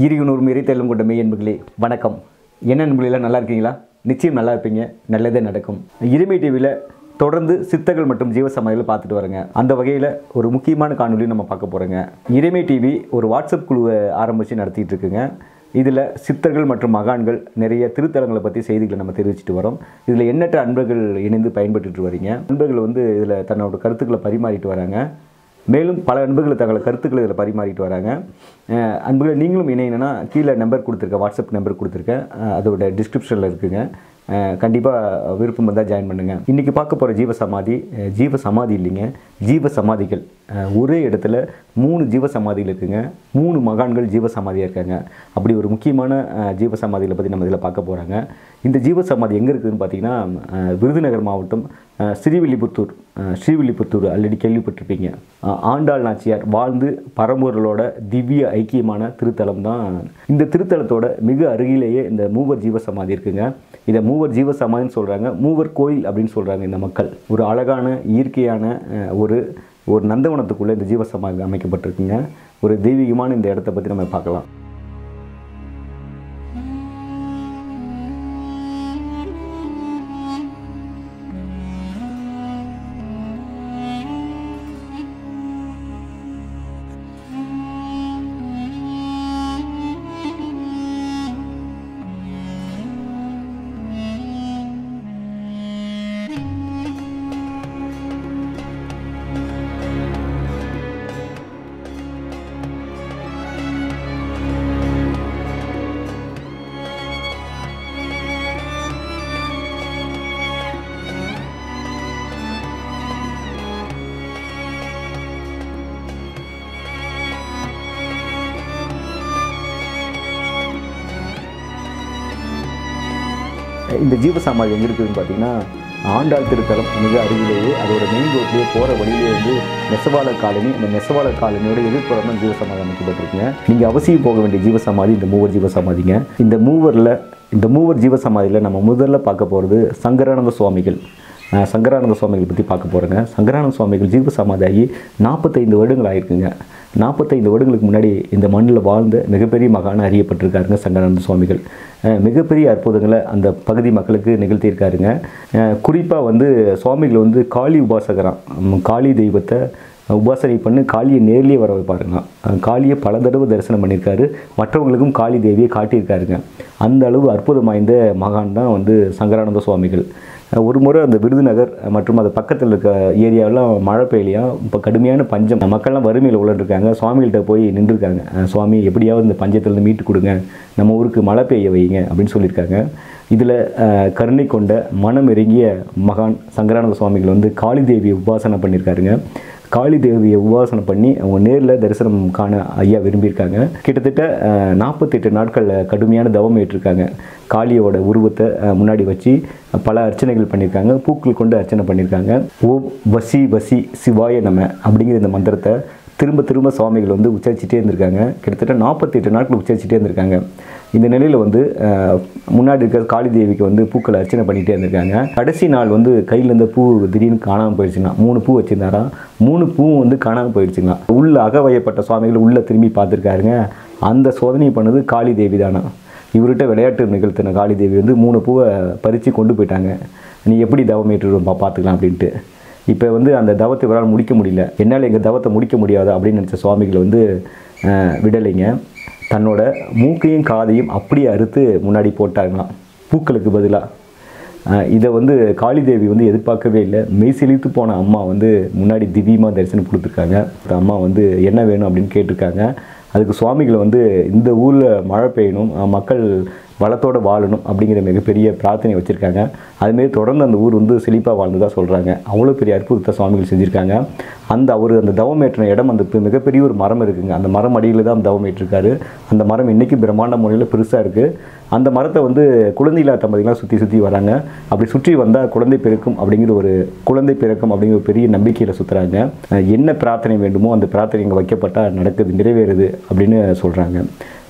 ஈரிகுனூர் இறைத்தெல்லும் கொண்ட மெய் என்பர்களே வணக்கம் என்ன நண்பர்களெல்லாம் நல்லா இருக்கீங்களா நிச்சயம் நல்லா இருப்பீங்க நல்லதே நடக்கும் இனிமை டிவியில் தொடர்ந்து சித்தர்கள் மற்றும் ஜீவசமாதிகள் பார்த்துட்டு வரேங்க அந்த வகையில் ஒரு முக்கியமான காணொலி நம்ம பார்க்க போகிறோங்க இறைமை டிவி ஒரு வாட்ஸ்அப் குழுவை ஆரம்பித்து நடத்திட்டு இருக்குங்க இதில் சித்தர்கள் மற்றும் மகான்கள் நிறைய திருத்தலங்களை பற்றி செய்திகளை நம்ம தெரிவிச்சிட்டு வரோம் இதில் எண்ணற்ற அன்பர்கள் இணைந்து பயன்பட்டுட்டு வரீங்க அன்பர்கள் வந்து இதில் தன்னோட கருத்துக்களை பரிமாறிட்டு வராங்க மேலும் பல அன்புகளை தங்கள் கருத்துக்களை இதில் பரிமாறிட்டு வராங்க அஹ் அன்புகளை நீங்களும் இணையணும்னா கீழே நம்பர் கொடுத்துருக்கேன் வாட்ஸ்அப் நம்பர் கொடுத்துருக்கேன் அஹ் அதோட டிஸ்கிரிப்ஷனில் இருக்குங்க கண்டிப்பாக விருப்பம் வந்தால் ஜாயின் பண்ணுங்கள் இன்றைக்கி பார்க்க போகிற ஜீவ சமாதி அஹ் ஜீவ சமாதி இல்லைங்க ஜீவ சமாதிகள் அஹ் ஒரே இடத்துல மூணு ஜீவ சமாதிகள் இருக்குங்க மூணு மகான்கள் ஜீவ சமாதியாக இருக்காங்க அப்படி ஒரு முக்கியமான அஹ், ஜீவ சமாதிகளை பற்றி நம்ம இதில் பார்க்க போகிறாங்க இந்த ஜீவ சமாதி எங்கே இருக்குதுன்னு பார்த்தீங்கன்னா அஹ், விருதுநகர் மாவட்டம் அஹ், ஸ்ரீவில்லிபுத்தூர் அஹ், ஸ்ரீவில்லிபுத்தூர் ஆல்ரெடி கேள்விப்பட்டிருப்பீங்க அஹ், ஆண்டாள் நாச்சியார் வாழ்ந்து பரம்பொருளோட திவ்ய ஐக்கியமான திருத்தலம் தான் இந்த திருத்தலத்தோட மிக அருகிலேயே இந்த மூவர் ஜீவ சமாதி இருக்குங்க இதை மூவர் ஜீவ சமாதின்னு சொல்கிறாங்க மூவர் கோயில் அப்படின்னு சொல்கிறாங்க இந்த மக்கள் ஒரு அழகான இயற்கையான அஹ், ஒரு ஒரு நந்தவனத்துக்குள்ளே இந்த ஜீவ சமாதி அமைக்கப்பட்டிருக்குங்க ஒரு தெய்வீகமான இந்த இடத்த பற்றி நம்ம பார்க்கலாம் இந்த ஜீவசமாதி எங்கே இருக்குதுன்னு பார்த்தீங்கன்னா ஆண்டாள் திருத்தலம் மிக அருகிலேயே அதோட மெயின் ரோட்லேயே போகிற வழியிலே வந்து நெசவாளர் காலனி அந்த நெசவாளர் காலனியோட எதிர்ப்புறம் தான் ஜீவசமாதி அமைக்கப்பட்டிருக்குங்க நீங்கள் அவசியம் போக வேண்டிய ஜீவசமாதி இந்த மூவர் ஜீவசமாதிங்க இந்த மூவரில் இந்த மூவர் ஜீவசமாதியில் நம்ம முதல்ல பார்க்க போகிறது சங்கரானந்த சுவாமிகள் அஹ் சங்கரானந்த சுவாமிகள் பற்றி பார்க்க போகிறேங்க சங்கரானந்த சுவாமிகள் ஜீவ சமாதியாகி நாற்பத்தைந்து வருடங்கள் ஆயிருக்குங்க நாற்பத்தைந்து வருடங்களுக்கு முன்னாடி இந்த மண்ணில் வாழ்ந்த மிகப்பெரிய மகான அறியப்பட்டிருக்காருங்க சங்கரானந்த சுவாமிகள் அஹ் மிகப்பெரிய அற்புதங்களை அந்த பகுதி மக்களுக்கு நிகழ்த்தியிருக்காருங்க குறிப்பாக வந்து சுவாமிகள் வந்து காளி உபாசகராம் உம் காளி தெய்வத்தை உபாசனை பண்ணி காளியை நேர்லேயே வர வைப்பாருங்க அஹ் காளியை பல தடவை தரிசனம் பண்ணியிருக்காரு மற்றவங்களுக்கும் காளி தேவியை காட்டியிருக்காருங்க அந்த அளவு அற்புதம் வாய்ந்த மகான் தான் வந்து சங்கரானந்த சுவாமிகள் அஹ் ஒரு முறை அந்த விருதுநகர் மற்றும் அது பக்கத்தில் இருக்க ஏரியாவெல்லாம் மழை பெய்யலையா இப்போ கடுமையான பஞ்சம் மக்கள்லாம் வறுமையில் உள்ள சுவாமிகள்கிட்ட போய் நின்றுருக்காங்க அஹ் சுவாமி எப்படியாவது இந்த பஞ்சத்திலேருந்து மீட்டு கொடுங்க நம்ம ஊருக்கு மழை பெய்ய வைங்க அப்படின்னு சொல்லியிருக்காங்க இதில் கருணை கொண்ட மனம் இறங்கிய மகான் சங்கரானந்த சுவாமிகள் வந்து காளி தேவியை உபாசனை பண்ணியிருக்காருங்க காளி தேவியை உபாசனை பண்ணி அவங்க நேரில் தரிசனம் காண ஐயா விரும்பியிருக்காங்க கிட்டத்தட்ட நாற்பத்தெட்டு நாட்களில் கடுமையான தவம் ஏற்றிருக்காங்க காளியோட உருவத்தை அஹ், முன்னாடி வச்சு பல அர்ச்சனைகள் பண்ணியிருக்காங்க பூக்கள் கொண்டு அர்ச்சனை பண்ணியிருக்காங்க ஓம் வசி வசி சிவாய நம அப்படிங்கிற இந்த மந்திரத்தை திரும்ப திரும்ப சுவாமிகள் வந்து உச்சரிச்சுட்டே இருந்திருக்காங்க கிட்டத்தட்ட நாற்பத்தெட்டு நாட்கள் உச்சரிச்சுட்டே இருந்திருக்காங்க இந்த நிலையில் வந்து அஹ், முன்னாடி இருக்கிற காளி தேவிக்கு வந்து பூக்களை அர்ச்சனை பண்ணிகிட்டே இருந்திருக்காங்க கடைசி நாள் வந்து கையில் இருந்த பூ திடீர்னு காணாமல் போயிடுச்சுங்களா மூணு பூ வச்சுருந்தாராம் மூணு பூவும் வந்து காணாமல் போயிடுச்சுங்களா உள்ள அகவயப்பட்ட சுவாமிகள் உள்ளே திரும்பி பார்த்துருக்காருங்க அந்த சோதனை பண்ணது காளி தேவி தானா இவர்கிட்ட விளையாட்டு நிகழ்த்தின காளி தேவி வந்து மூணு பூவை பறித்து கொண்டு போயிட்டாங்க நீ எப்படி தவம் ஏற்றுப்பா பார்த்துக்கலாம் அப்படின்ட்டு இப்போ வந்து அந்த தவத்தை இவரால் முடிக்க முடியல என்னால் எங்கள் தவத்தை முடிக்க முடியாது அப்படின்னு நினச்ச சுவாமிகள் வந்து அஹ், விடலைங்க தன்னோட மூக்கையும் காதையும் அப்படியே அறுத்து முன்னாடி போட்டாங்களாம் பூக்களுக்கு பதிலாக இதை வந்து காளிதேவி வந்து எதிர்பார்க்கவே இல்லை மெய் சிலித்து போன அம்மா வந்து முன்னாடி திவ்யமாக தரிசனம் கொடுத்துருக்காங்க அந்த அம்மா வந்து என்ன வேணும் அப்படின்னு கேட்டிருக்காங்க அதுக்கு சுவாமிகள் வந்து இந்த ஊரில் மழை பெய்யணும் அஹ் மக்கள் வளத்தோடு வாழணும் அப்படிங்கிற மிகப்பெரிய பிரார்த்தனை வச்சுருக்காங்க அதுமாரி தொடர்ந்து அந்த ஊர் வந்து செழிப்பாக வாழ்ந்ததாக சொல்கிறாங்க அவ்வளோ பெரிய அற்புதத்தை சுவாமிகள் செஞ்சுருக்காங்க அந்த அவர் அந்த தவம் ஏற்றின இடம் அந்த பெ- மிகப்பெரிய ஒரு மரம் இருக்குங்க அந்த மரம் அடியில் தான் தவம் ஏற்றிருக்காரு அந்த மரம் இன்றைக்கும் பிரம்மாண்ட முறையில் பெருசாக இருக்குது அந்த மரத்தை வந்து குழந்தை இல்லாத தம்பதிகளாம் சுற்றி சுற்றி வராங்க அப்படி சுற்றி வந்தால் குழந்தை பிறக்கும் அப்படிங்கிற ஒரு குழந்தை பிறக்கும் அப்படிங்கிற ஒரு பெரிய நம்பிக்கையில் சுற்றுறாங்க என்ன பிரார்த்தனை வேண்டுமோ அந்த பிரார்த்தனை இங்கே வைக்கப்பட்டால் நடக்குது நிறைவேறுது அப்படின்னு சொல்கிறாங்க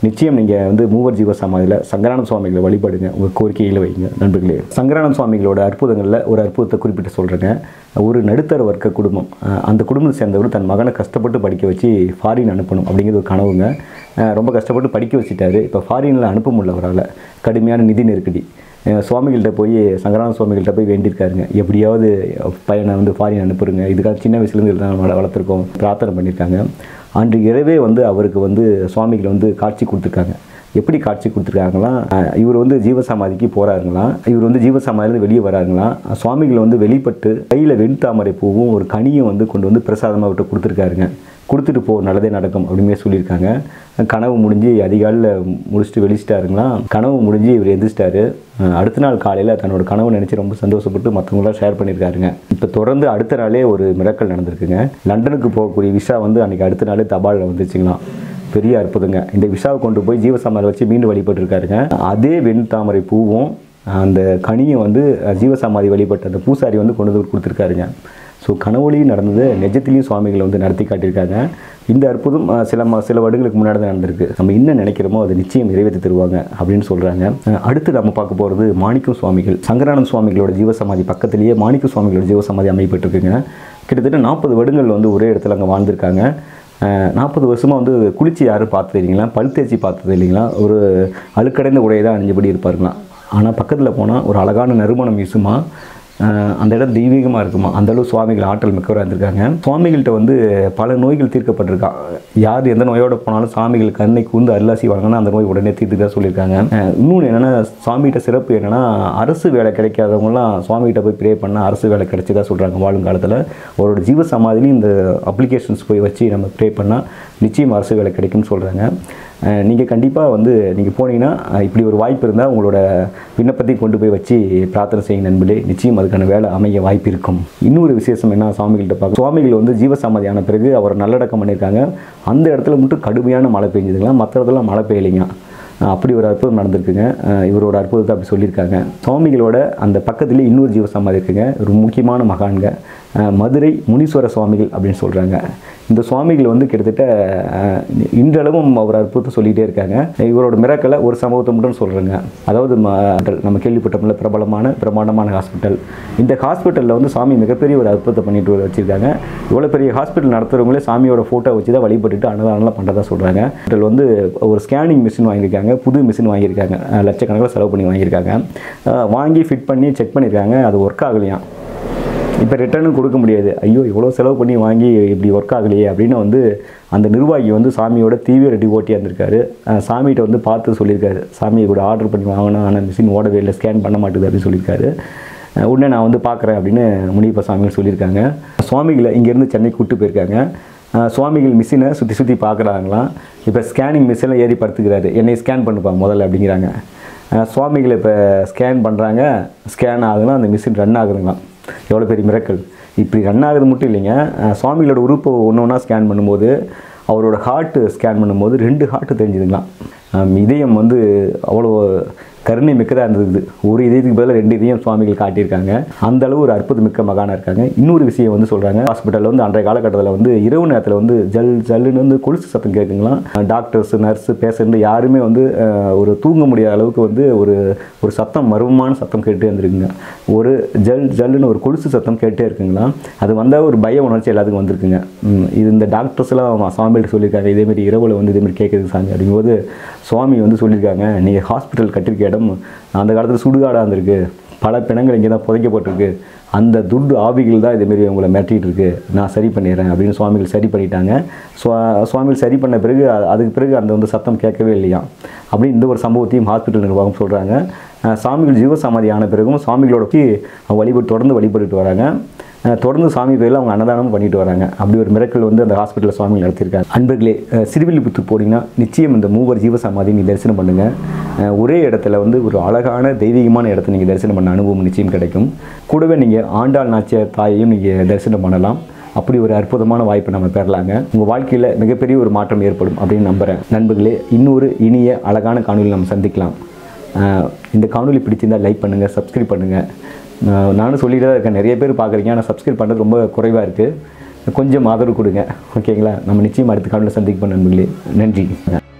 நிச்சயம் நீங்கள் வந்து மூவர் ஜீவ சமாதியில் சங்கரானந்த சுவாமிகளை வழிபடுங்க உங்கள் கோரிக்கைகளை வைங்க நண்பர்களே சங்கரானந்த சுவாமிகளோட அற்புதங்களில் ஒரு அற்புதத்தை குறிப்பிட்டு சொல்கிறேங்க ஒரு நடுத்தர வர்க்க குடும்பம் அஹ் அந்த குடும்பத்தை சேர்ந்தவர் தன் மகனை கஷ்டப்பட்டு படிக்க வச்சு ஃபாரின் அனுப்பணும் அப்படிங்கிறது ஒரு கனவுங்க அஹ் ரொம்ப கஷ்டப்பட்டு படிக்க வச்சுட்டாரு இப்போ ஃபாரினில் அனுப்ப முடியல அவரால் கடுமையான நிதி நெருக்கடி அஹ் சுவாமிகள்கிட்ட போய் சங்கரான சுவாமிகள்கிட்ட போய் வேண்டியிருக்காருங்க எப்படியாவது பையனை வந்து ஃபாரின் அனுப்புருங்க இதுக்காக சின்ன வயசுலேருந்து இதெல்லாம் வள வளர்த்துருக்கோம் பிரார்த்தனை பண்ணியிருக்காங்க அன்று இரவே வந்து அவருக்கு வந்து சுவாமிகள் வந்து காட்சி கொடுத்துருக்காங்க எப்படி காட்சி கொடுத்துருக்காங்களாம் அஹ் இவர் வந்து ஜீவசமாதிக்கு போகிறாருங்களாம் இவர் வந்து ஜீவசமாதிலேருந்து வெளியே வராருங்களாம் சுவாமிகள் வந்து வெளிப்பட்டு கையில் வெண்தாமரை பூவும் ஒரு கனியும் வந்து கொண்டு வந்து பிரசாதமாக விட்டு கொடுத்துருக்காருங்க கொடுத்துட்டு போ நல்லதே நடக்கும் அப்படிமே சொல்லியிருக்காங்க கனவு முடிஞ்சு அதிகாலையில் முடிச்சுட்டு வெளிச்சிட்டாருங்களாம் கனவு முடிஞ்சு இவர் எந்திரிச்சிட்டாரு அஹ் அடுத்த நாள் காலையில் தன்னோட கனவு நினச்சி ரொம்ப சந்தோஷப்பட்டு மற்றவங்களாம் ஷேர் பண்ணியிருக்காருங்க இப்போ தொடர்ந்து அடுத்த நாளே ஒரு மிரக்கல் நடந்திருக்குங்க லண்டனுக்கு போகக்கூடிய விசா வந்து அன்றைக்கி அடுத்த நாளே தபாலில் வந்துச்சுங்களாம் பெரிய அற்புதங்க இந்த விஷாவை கொண்டு போய் ஜீவசமாதி வச்சு மீண்டும் வழிபட்டுருக்காருங்க அதே வெண் தாமரை பூவும் அந்த கனியும் வந்து அஹ், ஜீவசமாதி வழிபட்ட அந்த பூசாரி வந்து கொண்டு வந்து கொடுத்துருக்காருங்க ஸோ கனவுலையும் நடந்தது நிஜத்திலையும் சுவாமிகளை வந்து நடத்தி காட்டியிருக்காங்க இந்த அற்புதம் அஹ், சில ம சில வருடங்களுக்கு முன்னாடி தான் நடந்திருக்கு நம்ம என்ன நினைக்கிறோமோ அதை நிச்சயம் நிறைவேற்றி தருவாங்க அப்படின்னு சொல்கிறாங்க அடுத்து நம்ம பார்க்க போகிறது மாணிக்கம் சுவாமிகள் சங்கரானந்த சுவாமிகளோட ஜீவசமாதி பக்கத்திலேயே மாணிக்க சுவாமிகளோட ஜீவசமாதி அமைப்பட்டிருக்குங்க கிட்டத்தட்ட நாற்பது வருடங்கள் வந்து ஒரே இடத்துல அங்கே வாழ்ந்திருக்காங்க நாற்பது வருஷமாக வந்து குளிச்சு யாரும் பார்த்தது இல்லைங்களா பல் தேய்ச்சி பார்த்தது இல்லைங்களா ஒரு அழுக்கடைந்த உடையை தான் அணிஞ்சபடி இருப்பாருங்களாம் ஆனால் பக்கத்தில் போனால் ஒரு அழகான நறுமணம் வீசுமா அஹ் அந்த இடம் தெய்வீகமாக இருக்குமா அந்த அளவு சுவாமிகள் ஆற்றல் மிக்கவராக இருந்திருக்காங்க சுவாமிகள்கிட்ட வந்து பல நோய்கள் தீர்க்கப்பட்டிருக்கா யார் எந்த நோயோட போனாலும் சாமிகள் கண்ணை கூந்து அருளாசி வழங்கினா அந்த நோய் உடனே தீர்த்துக்கா சொல்லியிருக்காங்க அஹ் இன்னொன்று என்னென்னா சுவாமிகிட்ட சிறப்பு என்னென்னா அரசு வேலை கிடைக்காதவங்கலாம் சுவாமிகிட்ட போய் ப்ரே பண்ணால் அரசு வேலை கிடைச்சதா சொல்கிறாங்க வாழும் காலத்தில் அவரோட ஜீவ சமாதிலையும் இந்த அப்ளிகேஷன்ஸ் போய் வச்சு நம்ம ப்ரே பண்ணால் நிச்சயம் அரசு வேலை கிடைக்கும்னு சொல்கிறாங்க நீங்கள் கண்டிப்பாக வந்து நீங்கள் போனீங்கன்னா அஹ் இப்படி ஒரு வாய்ப்பு இருந்தால் உங்களோட விண்ணப்பத்தை கொண்டு போய் வச்சு பிரார்த்தனை செய்யுங்க நண்பர்களே நிச்சயம் அதுக்கான வேலை அமைய வாய்ப்பு இருக்கும் இன்னொரு விசேஷம் என்ன சுவாமிகள்கிட்ட பார்க்க சுவாமிகள் வந்து ஜீவசமாதி ஆன பிறகு அவர் நல்லடக்கம் பண்ணியிருக்காங்க அந்த இடத்துல மட்டும் கடுமையான மழை பெஞ்சதுங்களா மற்ற இடத்துல மழை பெய்யலைங்க அஹ் அப்படி ஒரு அற்புதம் நடந்திருக்குங்க அஹ் இவரோட அற்புதத்தை அப்படி சொல்லியிருக்காங்க சுவாமிகளோட அந்த பக்கத்துலேயே இன்னொரு ஜீவசமாதி இருக்குங்க ஒரு முக்கியமான மகான்க அஹ் மதுரை முனீஸ்வர சுவாமிகள் அப்படின்னு சொல்கிறாங்க இந்த சுவாமிகள் வந்து கிட்டத்தட்ட அஹ், இன்றளவும் அவர் அற்புதத்தை சொல்லிகிட்டே இருக்காங்க இவரோட மிராக்களை ஒரு சம்பவத்தை மட்டும் சொல்கிறேங்க அதாவது ம- நம்ம கேள்விப்பட்டோம்ல பிரபலமான பிரமாண்டமான ஹாஸ்பிட்டல் இந்த ஹாஸ்பிட்டலில் வந்து சாமி மிகப்பெரிய ஒரு அற்புதத்தை பண்ணிட்டு வச்சுருக்காங்க இவ்வளோ பெரிய ஹாஸ்பிட்டல் நடத்துகிறவங்களே சாமியோட ஃபோட்டோ வச்சு தான் வழிபட்டுட்டு அன்னதானம்லாம் பண்ணுறதா சொல்கிறாங்க ஹாஸ்பிட்டல் வந்து ஒரு ஸ்கேனிங் மிஷின் வாங்கியிருக்காங்க புது மிஷின் வாங்கியிருக்காங்க அஹ், லட்சக்கணக்கில் செலவு பண்ணி வாங்கியிருக்காங்க அஹ், வாங்கி ஃபிட் பண்ணி செக் பண்ணியிருக்காங்க அது ஒர்க் ஆகலையாம் இப்போ ரிட்டர்னும் கொடுக்க முடியாது ஐயோ இவ்வளோ செலவு பண்ணி வாங்கி இப்படி ஒர்க் ஆகலையே அப்படின்னு வந்து அந்த நிர்வாகி வந்து சாமியோட தீவிர டிவோட்டியாக இருந்திருக்காரு அஹ் சாமிகிட்ட வந்து பார்த்து சொல்லியிருக்காரு சாமியை கூட ஆர்டர் பண்ணி வாங்கினா ஆனால் மிஷின் ஓடவே இல்லை ஸ்கேன் பண்ண மாட்டுது அப்படின்னு சொல்லியிருக்காரு அஹ் உடனே நான் வந்து பார்க்குறேன் அப்படின்னு முனியப்ப சாமிகள் சொல்லியிருக்காங்க சுவாமிகளை இங்கேருந்து சென்னை கூப்பிட்டு போயிருக்காங்க அஹ் சுவாமிகள் மிஷினை சுற்றி சுற்றி பார்க்குறாங்களாம் இப்போ ஸ்கேனிங் மிஷினில் ஏறி படுத்துக்கிறாரு என்னை ஸ்கேன் பண்ணுப்பா முதல்ல அப்படிங்கிறாங்க அஹ் சுவாமிகள் இப்போ ஸ்கேன் பண்ணுறாங்க ஸ்கேன் ஆகுதுன்னா அந்த மிஷின் ரன் ஆகுதுங்களாம் எவ்வளோ பெரிய மிரக்கல் இப்படி ரன் ஆகுது மட்டும் இல்லைங்க அஹ் சுவாமிகளோட உறுப்பு ஒன்று ஒன்றா ஸ்கேன் பண்ணும்போது அவரோட ஹார்ட்டு ஸ்கேன் பண்ணும்போது ரெண்டு ஹார்ட்டு தெரிஞ்சுதுங்களாம் அஹ் இதயம் வந்து அவ்வளோ கருணை மிக்கதாக இருந்தது ஒரு இதயத்துக்கு பதிலாக ரெண்டு இதயம் சுவாமிகள் காட்டியிருக்காங்க அந்த அளவு ஒரு அற்புத மிக்க மகானாக இருக்காங்க இன்னொரு விஷயம் வந்து சொல்கிறாங்க ஹாஸ்பிட்டலில் வந்து அன்றைய காலகட்டத்தில் வந்து இரவு நேரத்தில் வந்து ஜல் ஜல்லுன்னு வந்து கொலுசு சத்தம் கேட்குங்களாம் டாக்டர்ஸ் நர்ஸு பேஷண்ட் யாருமே வந்து அஹ், ஒரு தூங்க முடியாத அளவுக்கு வந்து ஒரு ஒரு சத்தம் மர்மமான சத்தம் கேட்டே இருந்திருக்குங்க ஒரு ஜல் ஜல்லுன்னு ஒரு கொலுசு சத்தம் கேட்டே இருக்குங்களா அது வந்தால் ஒரு பய உணர்ச்சி எல்லாத்துக்கும் வந்திருக்குங்க ம், இது இந்த டாக்டர்ஸ்லாம் சாமிகிட்ட சொல்லியிருக்காங்க இதேமாரி இரவில் வந்து இதேமாரி கேட்குது சாமி அப்படிங்கும்போது சுவாமி வந்து சொல்லியிருக்காங்க நீங்கள் ஹாஸ்பிட்டல் கட்டிருக்க இடம் அந்த காலத்தில் சுடுகாடாக இருந்திருக்கு பல பிணங்கள் இங்கே தான் புதைக்கப்பட்டிருக்கு அந்த துட்டு ஆவிகள் தான் இதேமாரி உங்களை மிரட்டிகிட்டு இருக்கு நான் சரி பண்ணிடுறேன் அப்படின்னு சுவாமிகள் சரி பண்ணிட்டாங்க சுவா சுவாமிகள் சரி பண்ண பிறகு அ- அதுக்கு பிறகு அந்த வந்து சத்தம் கேட்கவே இல்லையாம் அப்படி இந்த ஒரு சம்பவத்தையும் ஹாஸ்பிட்டல் நிர்வாகம் சொல்கிறாங்க சாமிகள் ஜீவசமாதி ஆன பிறகும் சாமிகளோட போய் வழிபட்டு தொடர்ந்து வழிபட்டுட்டு வராங்க அஹ் தொடர்ந்து சாமி கோயிலில் அவங்க அன்னதானமும் பண்ணிட்டு வராங்க அப்படி ஒரு மிரக்கல் வந்து அந்த ஹாஸ்பிட்டலில் சுவாமி நடத்தியிருக்காங்க அன்பர்களே அஹ் சிறுவில்லிபுத்தூர் போனீங்கன்னா நிச்சயம் இந்த மூவர் ஜீவசமாதி நீ தரிசனம் பண்ணுங்கள் அஹ் ஒரே இடத்துல வந்து ஒரு அழகான தெய்வீகமான இடத்த நீங்கள் தரிசனம் பண்ண அனுபவம் நிச்சயம் கிடைக்கும் கூடவே நீங்கள் ஆண்டாள் நாச்சியார் தாயையும் நீங்கள் தரிசனம் பண்ணலாம் அப்படி ஒரு அற்புதமான வாய்ப்பை நம்ம பெறலாங்க உங்கள் வாழ்க்கையில் மிகப்பெரிய ஒரு மாற்றம் ஏற்படும் அப்படின்னு நம்புகிறேன் நண்பர்களே இன்னொரு இனிய அழகான காணொலி நம்ம சந்திக்கலாம் அஹ் இந்த காணொலி பிடிச்சிருந்தால் லைக் பண்ணுங்கள் சப்ஸ்கிரைப் பண்ணுங்கள் நான் நானும் சொல்லிட்டு தான் இருக்கேன் நிறைய பேர் பார்க்குறீங்க ஆனால் சப்ஸ்கிரைப் பண்ணுறது ரொம்ப குறைவாக இருக்குது கொஞ்சம் ஆதரவு கொடுங்க ஓகேங்களா நம்ம நிச்சயம் அடுத்த காலையில் சந்திக்க நண்பர்களே நன்றி